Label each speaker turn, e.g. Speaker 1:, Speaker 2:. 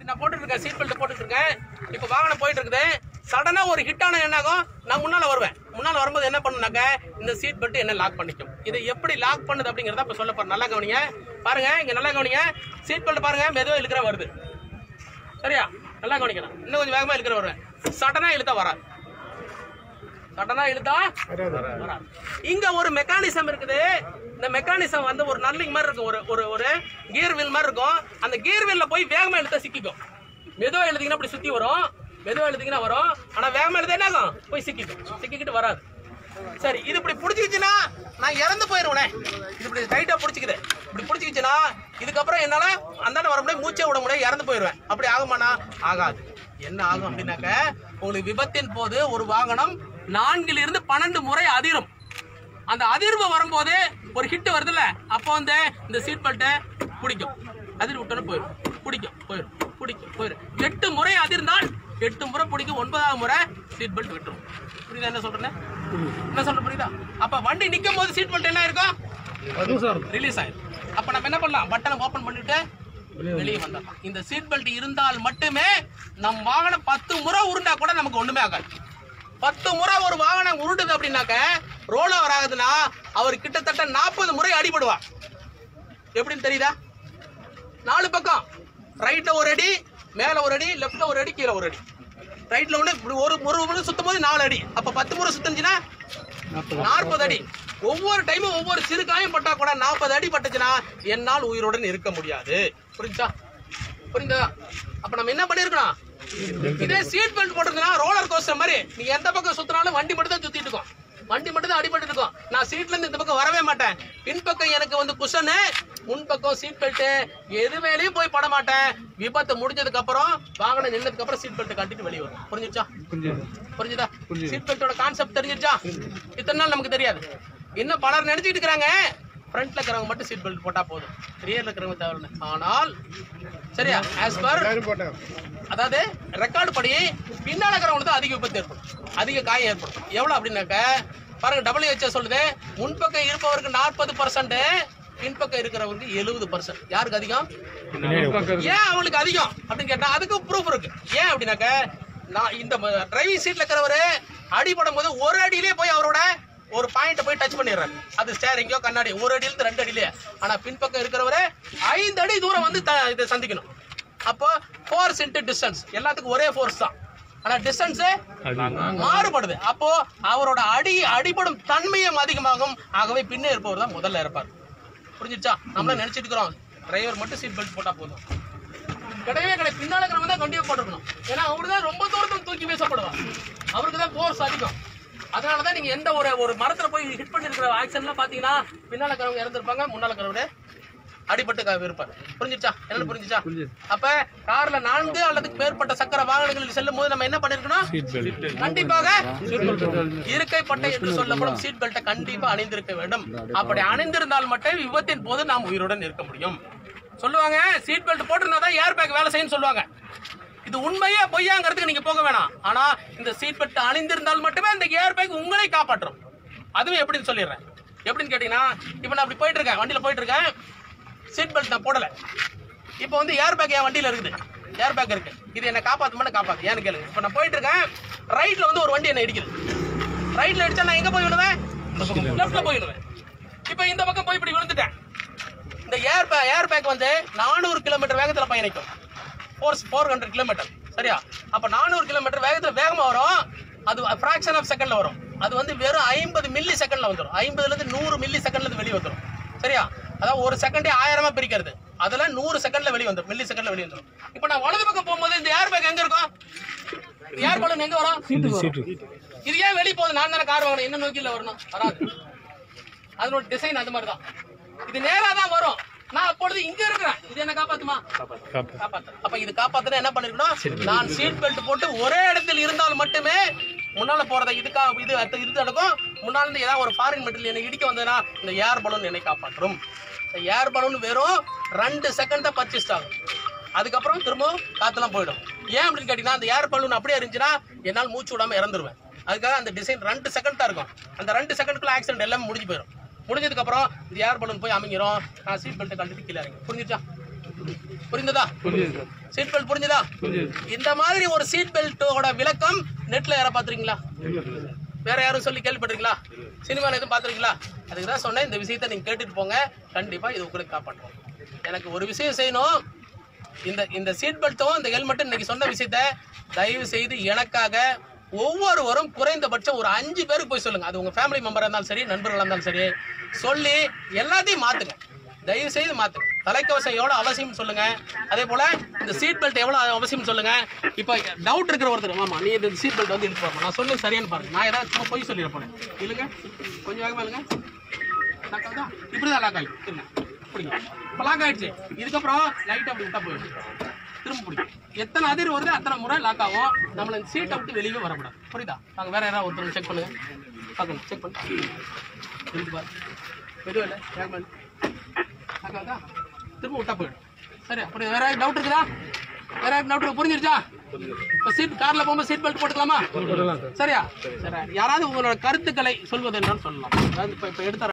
Speaker 1: நான் போட்டுட்டு இருக்கேன் சீட் பெல்ட் போட்டுட்டு இருக்கேன் இப்போ வாகனம் போயிட்டு இருக்குது சடனா ஒரு ஹிட் ஆன என்னாகும் நான் முன்னால வருவேன் முன்னால வரும்போது என்ன பண்ணுனாக்க இந்த சீட் பெல்ட் என்ன லாக் பண்ணிக்கும் இதை எப்படி லாக் பண்ணுது அப்படிங்கறத இப்ப சொல்ல போறேன் நல்லா கவனிங்க பாருங்க இங்க நல்லா கவனிங்க சீட் பெல்ட் பாருங்க மெதுவா இழுக்கிற வருது சரியா நல்லா கவனிக்கணும் இன்னும் கொஞ்சம் வேகமா இழுக்கிற வருவேன் சடனா இழுத்தா வராது சடனா இழுத்தா வராது இங்க ஒரு மெக்கானிசம் இருக்குது இந்த மெக்கானிசம் வந்து ஒரு நல்லிங் மாதிரி இருக்கும் ஒரு ஒரு ஒரு கியர் வீல் மாதிரி இருக்கும் அந்த கியர் வீல்ல போய் வேகமா இழுத்தா சிக்கிக்கும் மெதுவா எழுதிங்கன்னா அப்படி சுத்தி வரும் மெதுவா எழுதிங்கன்னா வரும் ஆனா வேகமா எழுத என்ன ஆகும் போய் சிக்கிக்கும் சிக்கிக்கிட்டு வராது சரி இது இப்படி பிடிச்சிக்கிச்சுன்னா நான் இறந்து போயிருவேனே இது இப்படி டைட்டா பிடிச்சிக்குது இப்படி பிடிச்சிக்கிச்சுன்னா இதுக்கப்புறம் என்னால அந்தாண்ட வர முடியாது மூச்சே விட முடியாது இறந்து போயிருவேன் அப்படி ஆகுமாண்ணா ஆகாது என்ன ஆகும் அப்படின்னாக்க உங்களுக்கு விபத்தின் போது ஒரு வாகனம் நான்கில் இருந்து பன்னெண்டு முறை அதிரும் அந்த அதிர்வு வரும்போது ஒரு ஹிட் வருதுல்ல அப்போ வந்து இந்த சீட் பெல்ட்டை பிடிக்கும் அதிர் விட்டோன்னு போயிடும் பிடிக்கும் போயிடும் பிடிக்கும் போயிடும் எட்டு முறை அதிர்ந்தால் எட்டு முறை பிடிக்கும் ஒன்பதாவது முறை சீட் பெல்ட் விட்டுரும் புரியுதா என்ன சொல்றேன்னு என்ன சொல்ற புரியுதா அப்ப வண்டி நிக்கும் போது சீட் பெல்ட் என்ன இருக்கும் ரிலீஸ் ஆயிடும் அப்ப நம்ம என்ன பண்ணலாம் பட்டனை ஓபன் பண்ணிட்டு வெளியே வந்துடலாம் இந்த சீட் பெல்ட் இருந்தால் மட்டுமே நம் வாகனம் பத்து முறை உருண்டா கூட நமக்கு ஒண்ணுமே ஆகாது பத்து முறை ஒரு வாகனம் உருண்டுது அப்படின்னாக்க ரோல் ஓவர் ஆகுதுன்னா அவர் கிட்டத்தட்ட நாற்பது முறை அடிபடுவார் எப்படின்னு தெரியுதா நாலு பக்கம் ரைட்ல ஒரு அடி மேல ஒரு அடி லெஃப்ட்ல ஒரு அடி கீழே ஒரு அடி ரைட்ல ஒண்ணு இப்படி ஒரு ஒரு முறை சுத்தும் போது நாலு அடி அப்ப பத்து முறை சுத்துச்சுன்னா நாற்பது அடி ஒவ்வொரு டைமும் ஒவ்வொரு சிறு காயம் பட்டா கூட நாற்பது அடி பட்டுச்சுன்னா என்னால் உயிருடன் இருக்க முடியாது புரிஞ்சா புரியுதா அப்ப நம்ம என்ன பண்ணிருக்கணும் இதே சீட் பெல்ட் போட்டிருந்தா ரோலர் கோஸ்டர் மாதிரி நீ எந்த பக்கம் சுத்தினாலும் வண்டி மட்டும் தான் சுத்திட்டு இருக்கும் வண்டி மட்டும் தான் அடிபட்டு இருக்கும் நான் சீட்ல இருந்து இந்த பக்கம் வரவே மாட்டேன் பின்பக்கம் எனக்கு வந்து குஷனு முன்பக்கம் சீட் பெல்ட் எது மேலேயும் போய் பட மாட்டேன் விபத்து முடிஞ்சதுக்கு அப்புறம் வாகனம் நின்னதுக்கு அப்புறம் சீட் பெல்ட் கட்டிட்டு வெளியே வரும் புரிஞ்சுச்சா புரிஞ்சுதா சீட் பெல்ட்டோட கான்செப்ட் தெரிஞ்சிருச்சா இத்தனை நாள் நமக்கு தெரியாது இன்னும் பலர் நினைச்சிட்டு இருக்கிறாங்க ஃப்ரண்ட்ல இருக்கிறவங்க மட்டும் சீட் பெல்ட் போட்டா போதும் ரியர்ல இருக்கிறவங்க தேவை ஆனால் சரியா ஆஸ் பர் அதாவது ரெக்கார்டு படி பின்னால இருக்கிறவங்களுக்கு தான் அதிக விபத்து ஏற்படும் அதிக காயம் ஏற்படும் எவ்வளவு அப்படின்னாக்க பாருங்க டபிள்யூஹெச்ஓ சொல்லுது முன்பக்கம் இருப்பவருக்கு நாற்பது பர்சன்ட் பின்பக்கம் இருக்கிறவருக்கு எழுபது பர்சன்ட் யாருக்கு அதிகம் ஏன் அவங்களுக்கு அதிகம் அப்படின்னு கேட்டா அதுக்கு ப்ரூஃப் இருக்கு ஏன் அப்படின்னாக்க நான் இந்த டிரைவிங் சீட்ல இருக்கிறவரு அடிபடும் போது ஒரு அடியிலே போய் அவரோட ஒரு பாயிண்ட் போய் டச் பண்ணிடுறாரு அது ஸ்டேரிங்கோ கண்ணாடி ஒரு அடியில இருந்து ரெண்டு அடியிலே ஆனா பின்பக்கம் இருக்கிறவரு ஐந்து அடி தூரம் வந்து த- இதை சந்திக்கணும் அப்போ ஃபோர்ஸ் இன்ட்டு டிஸ்டன்ஸ் எல்லாத்துக்கும் ஒரே ஃபோர்ஸ் தான் ஆனா டிஸ்டன்ஸ் மாறுபடுது அப்போ அவரோட அடி அடிபடும் தன்மையும் அதிகமாகும் ஆகவே பின்னே இருப்பவர் தான் முதல்ல இருப்பார் புரிஞ்சிச்சா நம்மள நினைச்சிட்டு இருக்கிறோம் டிரைவர் மட்டும் சீட் பெல்ட் போட்டா போதும் கிடையவே கிடையாது பின்னால இருக்கிறவங்க தான் கண்டிப்பா போட்டுக்கணும் ஏன்னா அவரு தான் ரொம்ப தூரத்துக்கு தூக்கி வீசப்படுவார் அவருக்கு தான் ஃபோர்ஸ் அதிகம் அதனால தான் நீங்க எந்த ஒரு ஒரு மரத்துல போய் ஹிட் பண்ணிருக்கிற ஆக்சிடென்ட்லாம் பாத்தீங்கன்னா பின்னால இருக்கிறவங்க இறந்துருப்பாங்க முன்னால இருக்கிறவரு அடிபட்டு க- இருப்பார் புரிஞ்சிச்சா என்ன புரிஞ்சிச்சா அப்ப கார்ல நான்கு அல்லது மேற்பட்ட சக்கர வாகனங்களில் செல்லும் போது நம்ம என்ன பண்ணிருக்கணும் கண்டிப்பாக இருக்கை பட்டை என்று சொல்லப்படும் சீட் பெல்ட்டை கண்டிப்பா அணிந்திருக்க வேண்டும் அப்படி அணிந்திருந்தால் மட்டும் விபத்தின் போது நாம் உயிருடன் இருக்க முடியும் சொல்லுவாங்க சீட் பெல்ட் போட்டிருந்தா தான் ஏர் பேக் வேலை செய்யும் சொல்லுவாங்க இது உண்மையா பொய்யாங்கிறதுக்கு நீங்க போக வேணாம் ஆனா இந்த சீட் பெல்ட் அணிந்திருந்தால் மட்டுமே இந்த ஏர் பேக் உங்களை காப்பாற்றும் அதுவும் எப்படின்னு சொல்லிடுறேன் எப்படின்னு கேட்டீங்கன்னா இப்போ நான் அப்படி போயிட்டு இருக்கேன் வண்டியில போயிட்டு இருக்கேன் சீட் பெல்ட் நான் போடல இப்போ வந்து ஏர் பேக் என் வண்டியில இருக்குது ஏர் பேக் இருக்கு இது என்ன காப்பாத்துமான காப்பாத்து ஏன்னு கேளுங்க இப்போ நான் போயிட்டு இருக்கேன் ரைட்ல வந்து ஒரு வண்டி என்ன இடிக்குது ரைட்ல அடிச்சா நான் எங்க போய் விழுவேன் லெஃப்ட்ல போய் விழுவேன் இப்போ இந்த பக்கம் போய் இப்படி விழுந்துட்டேன் இந்த ஏர் பே ஏர் பேக் வந்து நானூறு கிலோமீட்டர் வேகத்துல பயணிக்கும் ஃபோர் ஃபோர் ஹண்ட்ரட் கிலோமீட்டர் சரியா அப்ப நானூறு கிலோமீட்டர் வேகத்துல வேகமா வரும் அது ஃபிராக்ஷன் ஆஃப் செகண்ட்ல வரும் அது வந்து வெறும் ஐம்பது மில்லி செகண்ட்ல வந்துடும் ஐம்பதுல இருந்து நூறு மில்லி செகண்ட்ல இருந்து வெளியே வந்துடும் சரியா அதாவது ஒரு செகண்டே ஆயிரமா பிரிக்கிறது அதுல நூறு செகண்ட்ல வெளியே வந்துடும் மில்லி செகண்ட்ல வெளியே வந்துடும் இப்போ நான் வலது பக்கம் போகும்போது இந்த ஏர் பேக் எங்க இருக்கும் ஏர் பலூன் எங்க வரும் இது ஏன் வெளியே போகுது நான் தானே கார் வாங்கணும் என்ன நோக்கில வரணும் வராது அதனோட டிசைன் அந்த மாதிரி தான் இது நேரா தான் வரும் நான் அப்பொழுது இங்க இருக்கிறேன் இது என்ன காப்பாத்துமா காப்பாத்து அப்ப இது காப்பாத்துனா என்ன பண்ணிருக்கணும் நான் சீட் பெல்ட் போட்டு ஒரே இடத்தில் இருந்தால் மட்டுமே முன்னால போறத இதுக்கா இது அடுத்த இது நடக்கும் முன்னால இருந்து ஏதாவது ஒரு ஃபாரின் மெட்டீரியல் என்னை இடிக்க வந்ததுன்னா இந்த ஏர் பலூன் என்னை காப்பாற்றும் இந்த ஏர் பலூன் வெறும் ரெண்டு செகண்ட் தான் பர்ச்சேஸ் ஆகும் அதுக்கப்புறம் திரும்பவும் காத்தெல்லாம் போயிடும் ஏன் அப்படின்னு கேட்டீங்கன்னா அந்த ஏர் பலூன் அப்படியே இருந்துச்சுன்னா என்னால் மூச்சு விடாம இறந்துருவேன் அதுக்காக அந்த டிசைன் ரெண்டு செகண்ட் தான் இருக்கும் அந்த ரெண்டு செகண்ட்குள்ள ஆக்சிடென்ட் எல்லாமே முடிஞ்சு போயிடும் முடிஞ்சதுக்கு அப்புறம் இந்த ஏர் பலூன் போய் அமைங்கிறோம் நான் சீட் பெல்ட் கழட்டி கீழே இறங்கி புரிஞ்சுச்சா புரிந்ததா சீட் பெல்ட் புரிஞ்சுதா இந்த மாதிரி ஒரு சீட் பெல்ட்டோட விளக்கம் நெட்ல யாரா பாத்துறீங்களா வேற யாரும் சொல்லி கேள்விப்பட்டிருக்கீங்களா சினிமால எதுவும் பாத்துருக்கீங்களா அதுக்கு தான் சொன்னேன் இந்த விஷயத்தை நீங்க கேட்டுட்டு போங்க கண்டிப்பா இது உங்களுக்கு காப்பாற்றும் எனக்கு ஒரு விஷயம் செய்யணும் இந்த இந்த சீட் பெல்ட்டும் இந்த ஹெல்மெட்டும் இன்னைக்கு சொன்ன விஷயத்த தயவு செய்து எனக்காக ஒவ்வொருவரும் குறைந்தபட்சம் ஒரு அஞ்சு பேருக்கு போய் சொல்லுங்க அது உங்க ஃபேமிலி மெம்பரா இருந்தாலும் சரி நண்பர்களா இருந்தாலும் சரி சொல்லி எல்லாத்தையும் மாத்துங்க தயவு செய்து மாத்துங்க தலைக்கவசம் எவ்வளவு அவசியம் சொல்லுங்க அதே போல இந்த சீட் பெல்ட் எவ்வளவு அவசியம் சொல்லுங்க இப்போ டவுட் இருக்கிற ஒருத்தர் ஆமா நீ இந்த சீட் பெல்ட் வந்து இழுத்து பாருங்க நான் சொன்னது சரியானு பாருங்க நான் ஏதாவது சும்மா பொய் சொல்லிட போறேன் இல்லைங்க கொஞ்சம் வேகமா இல்லைங்க லாக் ஆகுதா இப்படிதான் லாக் ஆகி இருங்க பிடிங்க இப்போ லாக் ஆயிடுச்சு இதுக்கப்புறம் லைட் அப்படி விட்டா போயிடும் திரும்ப பிடிக்கும் எத்தனை அதிர் வருது அத்தனை முறை லாக் ஆகும் நம்மள இந்த சீட்டை விட்டு வெளியே வரக்கூடாது புரியுதா நாங்கள் வேற யாராவது ஒருத்தர் செக் பண்ணுங்க பார்க்கணும் செக் பண்ணு இருக்கு பாரு எதுவும் இல்லை வேகமா இல்லை. லாக் ஆகுதா திரும்ப விட்டா போயிடும் சரி அப்படி வேற யாராவது டவுட் இருக்குதா வேற யாராவது டவுட் இருக்கு புரிஞ்சிருச்சா இப்போ சீட் கார்ல போகும்போது சீட் பெல்ட் போட்டுக்கலாமா சரியா சரி யாராவது உங்களோட கருத்துக்களை சொல்வது என்னன்னு சொல்லலாம் அதாவது இப்போ இப்போ எடுத்த